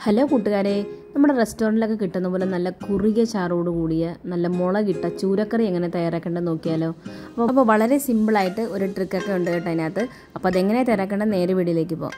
hello കൂട്ടുകാരെ നമ്മുടെ റെസ്റ്റോറൻറ്റിലൊക്കെ കിട്ടുന്ന പോലെ നല്ല കുറുകിയ ചാറോട് കൂടിയ നല്ല മുളകിട്ട ചൂരക്കറി എങ്ങനെ തയ്യാറാക്കേണ്ടത് നോക്കിയാലോ അപ്പോൾ അപ്പോൾ വളരെ സിമ്പിളായിട്ട് ഒരു ട്രിക്കൊക്കെ ഉണ്ട് കേട്ടോ അതിനകത്ത് അപ്പോൾ അതെങ്ങനെ തയ്യാറാക്കേണ്ടത് നേരെ വീഡിയോയിലേക്ക് പോകാം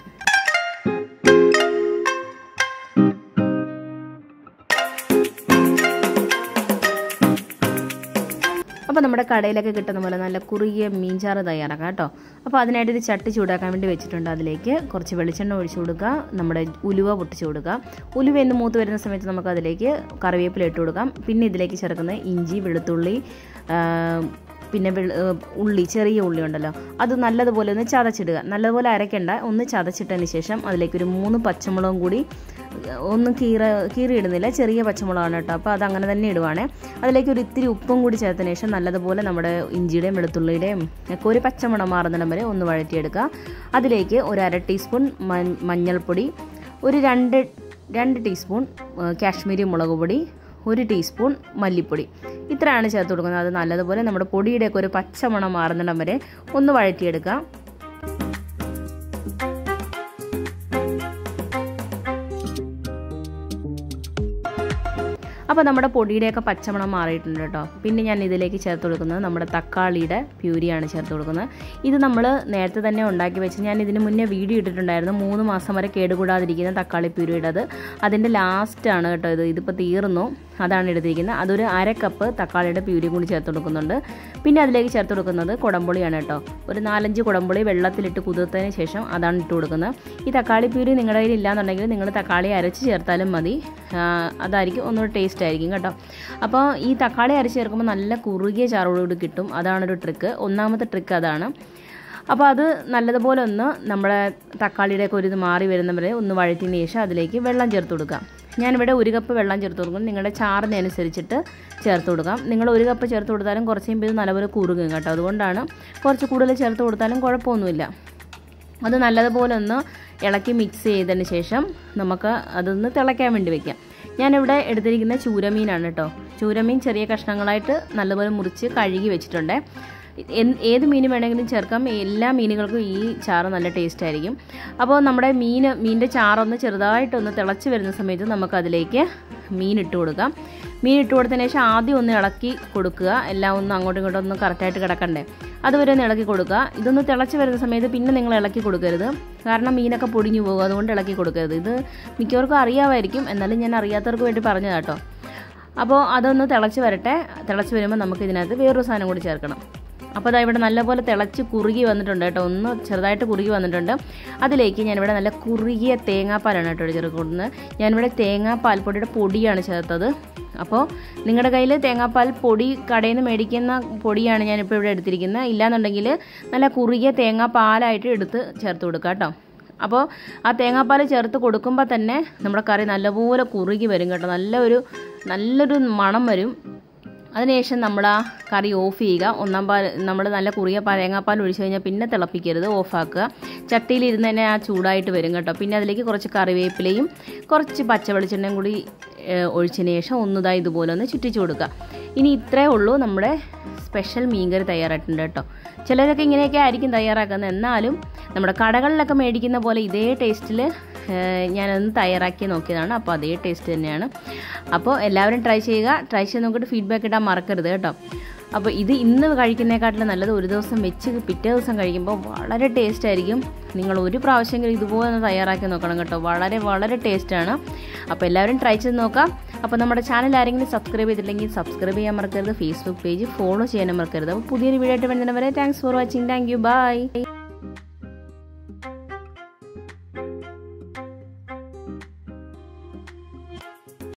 അപ്പോൾ നമ്മുടെ കടയിലൊക്കെ കിട്ടുന്ന പോലെ നല്ല കുറുകിയ മീൻചാറ് തയ്യാറാക്കാം കേട്ടോ അപ്പോൾ അതിനായിട്ട് ഒരു ചട്ടി ചൂടാക്കാൻ വേണ്ടി വെച്ചിട്ടുണ്ട് അതിലേക്ക് കുറച്ച് വെളിച്ചെണ്ണ ഒഴിച്ചു കൊടുക്കുക നമ്മുടെ ഉലുവ പൊട്ടിച്ച് കൊടുക്കുക ഉലുവ എന്ന് മൂത്ത് വരുന്ന സമയത്ത് നമുക്ക് അതിലേക്ക് കറിവേപ്പില ഇട്ട് കൊടുക്കാം പിന്നെ ഇതിലേക്ക് ചേർക്കുന്ന ഇഞ്ചി വെളുത്തുള്ളി പിന്നെ ഉള്ളി ചെറിയ ഉള്ളി ഉണ്ടല്ലോ അത് നല്ലതുപോലെ ഒന്ന് ചതച്ചിടുക നല്ലതുപോലെ അരയ്ക്കേണ്ട ഒന്ന് ചതച്ചിട്ടതിന് ശേഷം അതിലേക്ക് ഒരു മൂന്ന് പച്ചമുളകും കൂടി ഒന്നും കീറ കീറിയിടുന്നില്ല ചെറിയ പച്ചമുളകാണ് കേട്ടോ അപ്പോൾ അത് അങ്ങനെ തന്നെ ഇടുവാണേ അതിലേക്ക് ഒരു ഇത്തിരി ഉപ്പും കൂടി ചേർത്തതിന് ശേഷം നല്ലതുപോലെ നമ്മുടെ ഇഞ്ചിയുടെയും വെളുത്തുള്ളിയുടെയും ഒക്കെ ഒരു പച്ചമുളക് മാറുന്നിടം വരെ ഒന്ന് വഴറ്റിയെടുക്കുക അതിലേക്ക് ഒരു അര ടീസ്പൂൺ മഞ്ഞൾപ്പൊടി ഒരു രണ്ട് രണ്ട് ടീസ്പൂൺ കാശ്മീരി മുളക് പൊടി ഒരു ടീസ്പൂൺ മല്ലിപ്പൊടി ഇത്രയാണ് ചേർത്ത് കൊടുക്കുന്നത് അത് നല്ലതുപോലെ നമ്മുടെ പൊടിയുടെയൊക്കെ ഒരു പച്ചമണം മാറുന്നിടം വരെ ഒന്ന് വഴറ്റിയെടുക്കുക അപ്പോൾ നമ്മുടെ പൊടിയുടെയൊക്കെ പച്ചമണം മാറിയിട്ടുണ്ട് കേട്ടോ പിന്നെ ഞാൻ ഇതിലേക്ക് ചേർത്ത് കൊടുക്കുന്നത് നമ്മുടെ തക്കാളിയുടെ പ്യൂരിയാണ് ചേർത്ത് കൊടുക്കുന്നത് ഇത് നമ്മൾ നേരത്തെ തന്നെ ഉണ്ടാക്കി വെച്ച് ഞാൻ ഇതിന് മുന്നേ വീഡിയോ ഇട്ടിട്ടുണ്ടായിരുന്നു മൂന്ന് മാസം വരെ കേടുകൂടാതിരിക്കുന്ന തക്കാളി പ്യൂരിയുടേത് അതിൻ്റെ ലാസ്റ്റാണ് കേട്ടോ ഇത് ഇതിപ്പോൾ തീർന്നു അതാണ് എടുത്തിരിക്കുന്നത് അതൊരു അര കപ്പ് തക്കാളിയുടെ പ്യൂരി കൂടി ചേർത്ത് കൊടുക്കുന്നുണ്ട് പിന്നെ അതിലേക്ക് ചേർത്ത് കൊടുക്കുന്നത് കുടംപുളിയാണ് കേട്ടോ ഒരു നാലഞ്ച് കുടംപുളി വെള്ളത്തിലിട്ട് കുതിർത്തതിന് ശേഷം അതാണ് ഇട്ട് കൊടുക്കുന്നത് ഈ തക്കാളി പ്യൂരി നിങ്ങളുടെ കയ്യിൽ ഇല്ലാന്നുണ്ടെങ്കിൽ നിങ്ങൾ തക്കാളി അരച്ച് ചേർത്താലും മതി അതായിരിക്കും ഒന്നുകൂടി ടേസ്റ്റ് ആയിരിക്കും കേട്ടോ അപ്പോൾ ഈ തക്കാളി അരച്ച് ചേർക്കുമ്പോൾ നല്ല കുറുകിയ ചാറോടുകൂടി കിട്ടും അതാണൊരു ട്രിക്ക് ഒന്നാമത്തെ ട്രിക്ക് അതാണ് അപ്പോൾ അത് നല്ലതുപോലെ ഒന്ന് നമ്മുടെ തക്കാളിയുടെയൊക്കെ ഒരു ഇത് മാറി വരുന്നവരെ ഒന്ന് വഴറ്റിയതിന് ശേഷം അതിലേക്ക് വെള്ളം ചേർത്ത് കൊടുക്കാം ഞാനിവിടെ ഒരു കപ്പ് വെള്ളം ചേർത്ത് കൊടുക്കും നിങ്ങളുടെ ചാറിനനുസരിച്ചിട്ട് ചേർത്ത് കൊടുക്കാം നിങ്ങൾ ഒരു കപ്പ് ചേർത്ത് കൊടുത്താലും കുറച്ച് കഴിയുമ്പോൾ ഇത് നല്ലപോലെ കുറുകും കേട്ടോ അതുകൊണ്ടാണ് കുറച്ച് കൂടുതൽ ചേർത്ത് കൊടുത്താലും കുഴപ്പമൊന്നുമില്ല അത് നല്ലതുപോലെ ഒന്ന് ഇളക്കി മിക്സ് ചെയ്തതിന് ശേഷം നമുക്ക് അതൊന്ന് തിളയ്ക്കാൻ വേണ്ടി വെക്കാം ഞാനിവിടെ എടുത്തിരിക്കുന്ന ചൂരമീനാണ് കേട്ടോ ചൂരമീൻ ചെറിയ കഷ്ണങ്ങളായിട്ട് നല്ലപോലെ മുറിച്ച് കഴുകി വെച്ചിട്ടുണ്ട് ഏത് മീൻ വേണമെങ്കിലും ചേർക്കാം എല്ലാ മീനുകൾക്കും ഈ ചാറ് നല്ല ടേസ്റ്റ് ആയിരിക്കും അപ്പോൾ നമ്മുടെ മീൻ മീനിൻ്റെ ചാറൊന്ന് ചെറുതായിട്ടൊന്ന് തിളച്ച് വരുന്ന സമയത്ത് നമുക്ക് അതിലേക്ക് മീൻ ഇട്ട് കൊടുക്കാം മീൻ ഇട്ട് കൊടുത്തതിന് ശേഷം ആദ്യം ഒന്ന് ഇളക്കി കൊടുക്കുക എല്ലാം ഒന്ന് അങ്ങോട്ടും ഇങ്ങോട്ടും ഒന്ന് കറക്റ്റായിട്ട് കിടക്കണ്ടേ അതുവരെ ഒന്ന് ഇളക്കി കൊടുക്കുക ഇതൊന്ന് തിളച്ച് വരുന്ന സമയത്ത് പിന്നെ നിങ്ങൾ ഇളക്കി കൊടുക്കരുത് കാരണം മീനൊക്കെ പൊടിഞ്ഞു പോകും അതുകൊണ്ട് ഇളക്കി കൊടുക്കരുത് ഇത് മിക്കവർക്കും അറിയാമായിരിക്കും എന്നാലും ഞാൻ അറിയാത്തവർക്ക് വേണ്ടി പറഞ്ഞതാട്ടോ അപ്പോൾ അതൊന്ന് തിളച്ച് വരട്ടെ തിളച്ച് വരുമ്പോൾ നമുക്ക് ഇതിനകത്ത് വേറൊരു സാധനം കൂടി ചേർക്കണം അപ്പോൾ അതാ ഇവിടെ നല്ലപോലെ തിളച്ച് കുറുകി വന്നിട്ടുണ്ട് കേട്ടോ ഒന്ന് ചെറുതായിട്ട് കുറുകി വന്നിട്ടുണ്ട് അതിലേക്ക് ഞാനിവിടെ നല്ല കുറുകിയ തേങ്ങാപ്പാലാണ് കേട്ടോ ചേർക്കുന്നത് ഞാനിവിടെ തേങ്ങാപ്പാൽപ്പൊടിയുടെ പൊടിയാണ് ചേർത്തത് അപ്പോൾ നിങ്ങളുടെ കയ്യിൽ തേങ്ങാപ്പാൽ പൊടി കടയിൽ നിന്ന് മേടിക്കുന്ന പൊടിയാണ് ഞാനിപ്പോൾ ഇവിടെ എടുത്തിരിക്കുന്നത് ഇല്ലാന്നുണ്ടെങ്കിൽ നല്ല കുറുകിയ തേങ്ങാപ്പാലായിട്ട് എടുത്ത് ചേർത്ത് കൊടുക്കുക കേട്ടോ അപ്പോൾ ആ തേങ്ങാപ്പാൽ ചേർത്ത് കൊടുക്കുമ്പോൾ തന്നെ നമ്മുടെ കറി നല്ലപോലെ കുറുകി വരും കേട്ടോ നല്ലൊരു നല്ലൊരു മണം വരും അതിനുശേഷം നമ്മൾ ആ കറി ഓഫ് ചെയ്യുക ഒന്നാം പാൽ നമ്മൾ നല്ല കുറിയ തേങ്ങാപ്പാൽ ഒഴിച്ചു കഴിഞ്ഞാൽ പിന്നെ തിളപ്പിക്കരുത് ഓഫാക്കുക ചട്ടിയിലിരുന്ന് തന്നെ ആ ചൂടായിട്ട് വരും കേട്ടോ പിന്നെ അതിലേക്ക് കുറച്ച് കറിവേപ്പിലയും കുറച്ച് പച്ച വെളിച്ചെണ്ണയും കൂടി ഒഴിച്ചതിന് ശേഷം ഒന്നുതാ ഇതുപോലെ ഒന്ന് ചുറ്റിച്ചു കൊടുക്കുക ഇനി ഇത്രയേ ഉള്ളൂ നമ്മുടെ സ്പെഷ്യൽ മീൻകറി തയ്യാറായിട്ടുണ്ട് കേട്ടോ ചിലരൊക്കെ ഇങ്ങനെയൊക്കെ ആയിരിക്കും തയ്യാറാക്കുന്നത് എന്നാലും നമ്മുടെ കടകളിലൊക്കെ മേടിക്കുന്ന പോലെ ഇതേ ടേസ്റ്റിൽ ഞാനൊന്ന് തയ്യാറാക്കി നോക്കിയതാണ് അപ്പോൾ അതേ ടേസ്റ്റ് തന്നെയാണ് അപ്പോൾ എല്ലാവരും ട്രൈ ചെയ്യുക ട്രൈ ചെയ്ത് നോക്കിയിട്ട് ഫീഡ്ബാക്ക് ഇടാൻ മറക്കരുത് കേട്ടോ അപ്പോൾ ഇത് ഇന്ന് കഴിക്കുന്നതിനെക്കാട്ടിലും നല്ലത് ഒരു ദിവസം വെച്ച് പിറ്റേ ദിവസം കഴിക്കുമ്പോൾ വളരെ ടേസ്റ്റ് ആയിരിക്കും നിങ്ങൾ ഒരു പ്രാവശ്യമെങ്കിലും ഇതുപോലെ ഒന്ന് തയ്യാറാക്കി നോക്കണം കേട്ടോ വളരെ വളരെ ടേസ്റ്റാണ് അപ്പോൾ എല്ലാവരും ട്രൈ ചെയ്ത് നോക്കാം അപ്പോൾ നമ്മുടെ ചാനൽ ആരെങ്കിലും സബ്സ്ക്രൈബ് ചെയ്തിട്ടില്ലെങ്കിൽ സബ്സ്ക്രൈബ് ചെയ്യാൻ മറക്കരുത് ഫേസ്ബുക്ക് പേജ് ഫോളോ ചെയ്യാനും മറക്കരുത് അപ്പോൾ പുതിയൊരു വീഡിയോ ആയിട്ട് വരുന്നവരെ thanks for watching thank you by